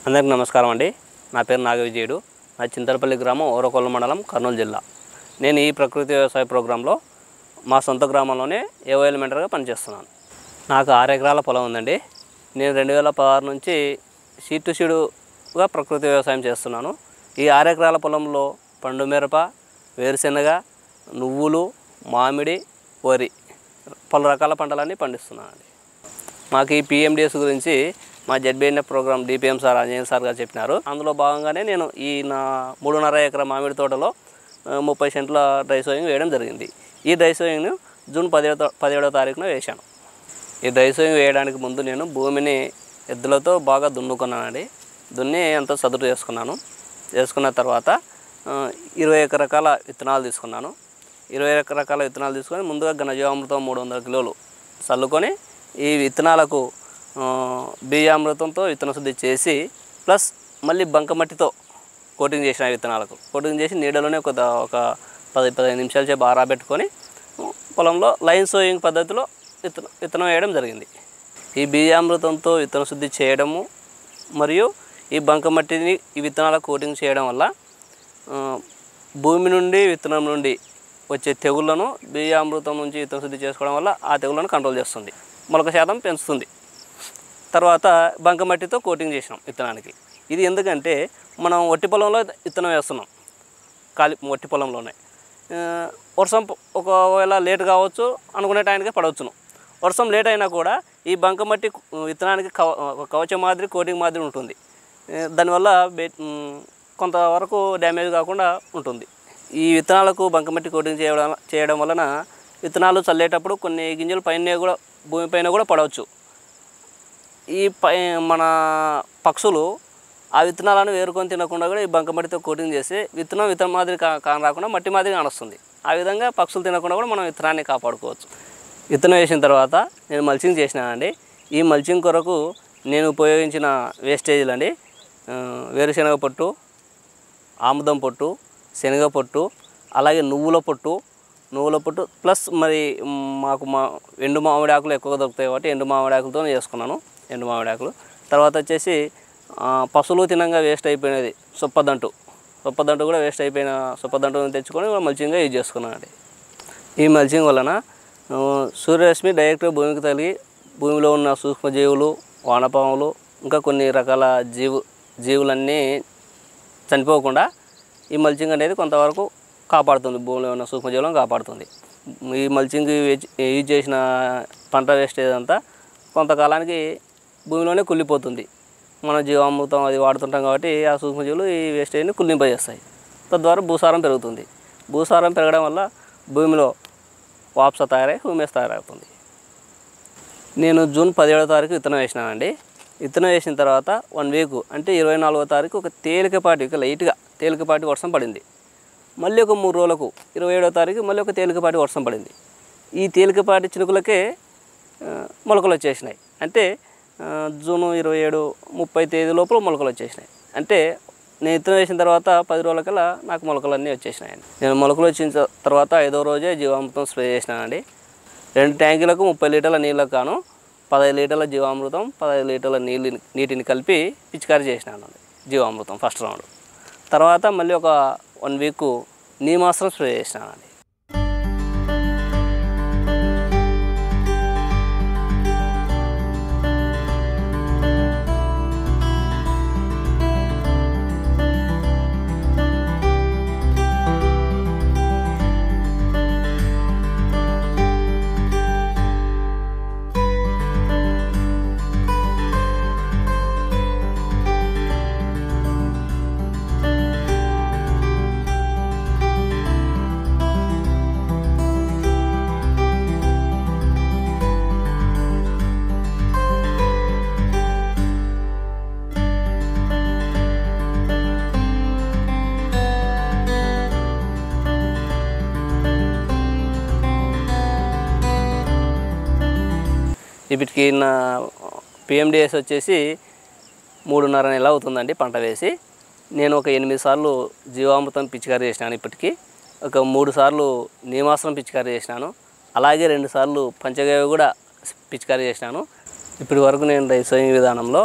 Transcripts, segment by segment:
అందరికీ నమస్కారం అండి నా పేరు నాగవిజయుడు నా చింతలపల్లి గ్రామం ఓరకొల్ల మండలం కర్నూలు జిల్లా నేను ఈ ప్రకృతి వ్యవసాయ ప్రోగ్రాంలో మా సొంత గ్రామంలోనే ఏఓ ఎలిమెంటర్గా పనిచేస్తున్నాను నాకు ఆరు ఎకరాల పొలం ఉందండి నేను రెండు వేల పదహారు నుంచి సీడ్ టు సీడుగా ప్రకృతి వ్యవసాయం చేస్తున్నాను ఈ ఆరు ఎకరాల పొలంలో పండు మిరప వేరుశెనగ నువ్వులు మామిడి వరి పలు రకాల పంటలన్నీ పండిస్తున్నానండి మాకు ఈ పిఎండిఎస్ గురించి మా ZBNF programme DPM sir Anjaneya sir garu చెప్పినారు అందులో భాగంగానే నేను ఈ నా మూడున్నర ఎకరా మామిడి తోటలో ఆ, ముప్పై సెంట్ల డ్రై సోయింగ్ వేయడం జరిగింది ఈ డ్రై సోయింగ్ను జూన్ పదిహేడో పదిహేడో తారీఖున వేశాను ఈ డ్రై సోయింగ్ వేయడానికి ముందు నేను భూమిని ఎద్దులతో బాగా దున్నుకున్నానండి దున్ని అంతా సదురు చేసుకున్నాను చేసుకున్న తర్వాత ఆ, ఇరవై ఒక రకాల విత్తనాలు తీసుకున్నాను ఇరవై ఒక రకాల విత్తనాలు తీసుకొని ముందుగా ఘనజీవామృతం మూడు వందల కిలోలు చల్లుకొని ఈ విత్తనాలకు ఆ, బియ్యామృతంతో విత్తన శుద్ధి చేసి ప్లస్ మళ్ళీ బంకమట్టితో కోటింగ్ చేసిన విత్తనాలకు కోటింగ్ చేసి నీడలోనే ఒక ద- ఒక పది పదిహేను నిమిషాల సేపు ఆరాబెట్టుకొని పొలంలో లైన్ సోయింగ్ పద్ధతిలో విత్తనం విత్తనం వేయడం జరిగింది ఈ బీజామృతంతో విత్తన శుద్ధి చేయడము మరియు ఈ బంకమట్టిని ఈ విత్తనాలకు కోటింగ్ చేయడం వల్ల ఆ, భూమి నుండి విత్తనం నుండి వచ్చే తెగుళ్లను బీజామృతం నుంచి విత్తన శుద్ధి చేసుకోవడం వల్ల ఆ తెగుళ్లను కంట్రోల్ చేస్తుంది మొలక శాతం పెంచుతుంది తర్వాత బంకమట్టితో కోటింగ్ చేసినాం విత్తనానికి ఇది ఎందుకంటే మనం ఒట్టి పొలంలో విత్తనం వేస్తున్నాం ఖాళీ ఒట్టి పొలంలోనే ఆ, వర్షం ప- ఒకవేళ లేట్ కావచ్చు అనుకునే టైంకే పడవచ్చును వర్షం లేట్ అయినా కూడా ఈ బంకమట్టి కు- విత్తనానికి కవ ఒక కవచం మాదిరి కోటింగ్ మాదిరి ఉంటుంది ఆ, దానివల్ల బే ఉమ్, కొంతవరకు డ్యామేజ్ కాకుండా ఉంటుంది ఈ విత్తనాలకు బంకమట్టి కోటింగ్ చేయడం చేయడం వలన విత్తనాలు చల్లేటప్పుడు కొన్ని గింజలు పైన కూడా భూమిపైన కూడా పడవచ్చు ఈ పై మన పక్షులు ఆ విత్తనాలను వేరుకొని తినకుండా కూడా ఈ బంకమట్టితో కోటింగ్ చేసి విత్తనం విత్తనం మాదిరి కా కాన రాకుండా మట్టి మాదిరి కానొస్తుంది ఆ విధంగా పక్షులు తినకుండా కూడా మనం విత్తనాన్ని కాపాడుకోవచ్చు విత్తనం వేసిన తర్వాత నేను మల్చింగ్ చేసినానండి ఈ మల్చింగ్ కొరకు నేను ఉపయోగించిన వేస్టేజీలు అండి ఆ, వేరుశనగ పొట్టు ఆముదం పొట్టు శనగ పొట్టు అలాగే నువ్వుల పొట్టు నువ్వుల పొట్టు ప్లస్ మరి మ్, మాకు మా ఎండు మామిడి ఆకులు ఎక్కువగా దొరుకుతాయి కాబట్టి ఎండు మామిడి ఆకులతో చేసుకున్నాను ఎండు మామిడి ఆకులు తర్వాత వచ్చేసి ఆ, పశువులు తినంగా వేస్ట్ అయిపోయినది సొప్పదంటు సొప్పదంటు కూడా వేస్ట్ అయిపోయిన సొప్పదంటు తెచ్చుకొని మల్చింగ్గా యూజ్ చేసుకున్నానండి ఈ మల్చింగ్ వలన ఆ, సూర్యరశ్మి డైరెక్ట్గా భూమికి తగిలి భూమిలో ఉన్న సూక్ష్మజీవులు వానపాములు ఇంకా కొన్ని రకాల జీవు జీవులన్నీ చనిపోకుండా ఈ మల్చింగ్ అనేది కొంతవరకు కాపాడుతుంది భూమిలో ఉన్న సూక్ష్మజీవులను కాపాడుతుంది ఈ మల్చింగ్ యూజ్ యూజ్ చేసిన పంట వేస్టేజ్ అంతా కొంతకాలానికి భూమిలోనే కుళ్ళిపోతుంది మన జీవామృతం అది వాడుతుంటాం కాబట్టి ఆ సూక్ష్మజీవులు ఈ వేస్టేజ్ని కుళ్ళింపజేస్తాయి తద్వారా భూసారం పెరుగుతుంది భూసారం పెరగడం వల్ల భూమిలో వాప్స తయారై హ్యూమస్ తయారవుతుంది నేను జూన్ పదిహేడో తారీఖు విత్తనం వేసినానండి విత్తనం వేసిన తర్వాత వన్ వీక్ అంటే ఇరవై నాలుగో తారీఖు ఒక తేలికపాటి ఒక లైట్గా తేలికపాటి వర్షం పడింది మళ్ళీ ఒక మూడు రోజులకు ఇరవై ఏడో తారీఖు మళ్ళీ ఒక తేలికపాటి వర్షం పడింది ఈ తేలికపాటి చినుకులకే ఆ, మొలకలు వచ్చేసినాయి అంటే ఆ, జూన్ ఇరవై ఏడు ముప్పై తేదీ లోపల మొలకలు వచ్చేసినాయి అంటే నేను విత్తనం వేసిన తర్వాత పది రోజులకల్లా నాకు మొలకలు అన్నీ వచ్చేసినాయండి నేను మొలకలు వచ్చిన త- తర్వాత ఐదో రోజే జీవామృతం స్ప్రే చేసినానండి రెండు ట్యాంకులకు ముప్పై లీటర్ల నీళ్ళకు గాను పదహైదు లీటర్ల జీవామృతం పదహైదు లీటర్ల నీళ్ళు నీటిని కలిపి పిచికారీ చేసినాను జీవామృతం ఫస్ట్ రౌండ్ తర్వాత మళ్ళీ ఒక వన్ వీక్ నీమాస్త్రం స్ప్రే చేసినానండి వీటికి నా పిఎండిఎస్ వచ్చేసి మూడున్నర నెల అవుతుందండి పంట వేసి నేను ఒక ఎనిమిది సార్లు జీవామృతం పిచికారీ చేసినాను ఇప్పటికీ ఒక మూడు సార్లు నీమాసనం పిచికారీ చేసినాను అలాగే రెండు సార్లు పంచగవ్య కూడా పిచికారీ చేసినాను ఇప్పటి వరకు నేను రైస్ సోయింగ్ విధానంలో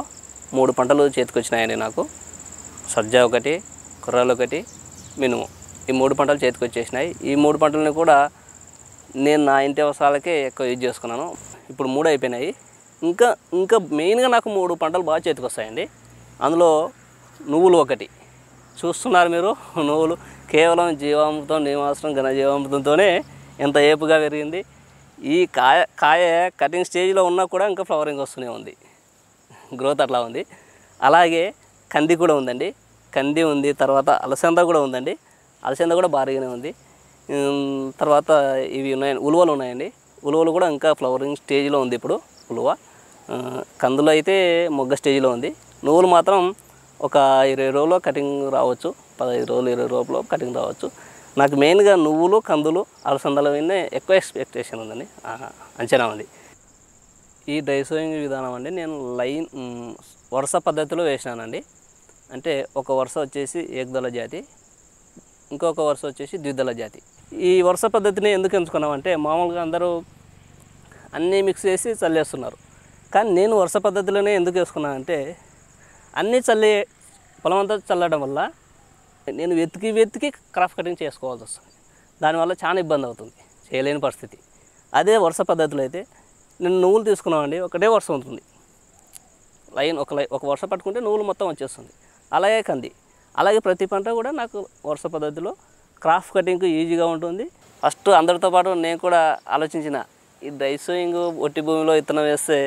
మూడు పంటలు చేతికి వచ్చినాయండి నాకు సజ్జ ఒకటి కుర్రాలు ఒకటి మినుము ఈ మూడు పంటలు చేతికి వచ్చేసినాయి ఈ మూడు పంటలని కూడా నేను నా ఇంటి అవసరాలకే ఎక్కువ యూజ్ చేసుకున్నాను ఇప్పుడు మూడు అయిపోయినాయి ఇంకా ఇంకా మెయిన్గా నాకు మూడు పంటలు బాగా చేతికి వస్తాయండి అందులో నువ్వులు ఒకటి చూస్తున్నారు మీరు నువ్వులు కేవలం జీవామృతం నివాసం ఘనజీవామృతంతోనే ఎంత ఏపుగా పెరిగింది ఈ కాయ కాయ కటింగ్ స్టేజ్లో ఉన్నా కూడా ఇంకా ఫ్లవరింగ్ వస్తూనే ఉంది గ్రోత్ అట్లా ఉంది అలాగే కంది కూడా ఉందండి కంది ఉంది తర్వాత అలసంద కూడా ఉందండి అలసంద కూడా భారీగానే ఉంది ఉమ్, తర్వాత ఇవి ఉన్నాయి ఉలువలు ఉన్నాయండి ఉలువలు కూడా ఇంకా ఫ్లవరింగ్ స్టేజ్లో ఉంది ఇప్పుడు ఉలువ ఆ, కందులు అయితే మొగ్గ స్టేజ్లో ఉంది నువ్వులు మాత్రం ఒక ఇరవై రోజుల్లో కటింగ్ రావచ్చు పదహైదు రోజులు ఇరవై రోజుల్లో కటింగ్ రావచ్చు నాకు మెయిన్గా నువ్వులు కందులు అలసందల మీద ఎక్కువ ఎక్స్పెక్టేషన్ ఉందండి ఆ, అంచనా ఉంది ఈ డ్రై సోయింగ్ విధానం అండి నేను లైన్ మ్, వరుస పద్ధతిలో వేసినానండి అంటే ఒక వరుస వచ్చేసి ఏకదళ జాతి ఇంకొక వరుస వచ్చేసి ద్విదళ జాతి ఈ వరుస పద్ధతిని ఎందుకు ఎంచుకున్నామంటే మామూలుగా అందరూ అన్నీ మిక్స్ చేసి చల్లేస్తున్నారు కానీ నేను వరుస పద్ధతిలోనే ఎందుకు వేసుకున్నానంటే అన్నీ చల్లి పొలం అంతా చల్లడం వల్ల నేను వెతికి వెతికి క్రాఫ్ కటింగ్ చేసుకోవాల్సి వస్తుంది దానివల్ల చాలా ఇబ్బంది అవుతుంది చేయలేని పరిస్థితి అదే వరుస పద్ధతిలో అయితే నేను నువ్వులు తీసుకున్నామండి ఒకటే వరుస ఉంటుంది లైన్ ఒక లై ఒక వరుస పట్టుకుంటే నువ్వులు మొత్తం వచ్చేస్తుంది అలాగే కంది అలాగే ప్రతి పంట కూడా నాకు వరుస పద్ధతిలో క్రాఫ్ కటింగ్ ఈజీగా ఉంటుంది ఫస్ట్ అందరితో పాటు నేను కూడా ఆలోచించిన ఈ డ్రై సోయింగ్ ఒట్టి భూమిలో విత్తనం వేస్తే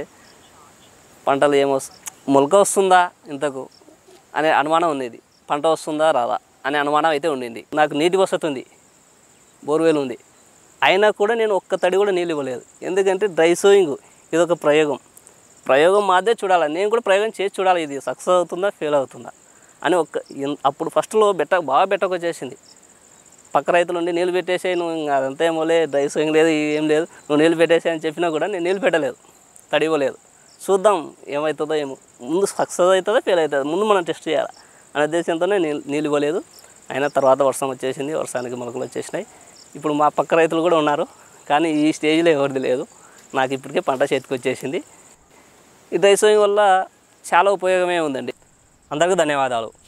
పంటలు ఏమొస్ మొలక వస్తుందా ఇంతకు అనే అనుమానం ఉండేది పంట వస్తుందా రాదా అనే అనుమానం అయితే ఉండింది నాకు నీటి వసతి ఉంది బోర్వెల్ ఉంది అయినా కూడా నేను ఒక్క తడి కూడా నీళ్ళు ఇవ్వలేదు ఎందుకంటే డ్రై సోయింగ్ ఇది ఒక ప్రయోగం ప్రయోగం మాదే చూడాలి నేను కూడా ప్రయోగం చేసి చూడాలి ఇది సక్సెస్ అవుతుందా ఫెయిల్ అవుతుందా అని ఒక్క ఎన్- అప్పుడు ఫస్ట్లో బెట్ట బాగా బెట్టకు వచ్చేసింది పక్క రైతులు ఉండి నీళ్ళు పెట్టేసే నువ్వు ఇంకా అదంతా ఏమోలే డ్రై సోయింగ్ లేదు ఏం లేదు నువ్వు నీళ్ళు పెట్టేసే అని చెప్పినా కూడా నేను నీళ్ళు పెట్టలేదు తడి ఇవ్వలేదు చూద్దాం ఏమవుతుందో ఏమో ముందు సక్సెస్ అవుతుందో ఫెయిల్ అవుతుందో ముందు మనం టెస్ట్ చేయాలి అనే ఉద్దేశంతోనే నీళ్ళు నీళ్ళు ఇవ్వలేదు అయినా తర్వాత వర్షం వచ్చేసింది వర్షానికి మొలకలు వచ్చేసినాయి ఇప్పుడు మా పక్క రైతులు కూడా ఉన్నారు కానీ ఈ స్టేజ్లో ఎవరిది లేదు నాకు ఇప్పటికే పంట చేతికి వచ్చేసింది ఈ డ్రై సోయింగ్ వల్ల చాలా ఉపయోగమే ఉందండి అందరికీ ధన్యవాదాలు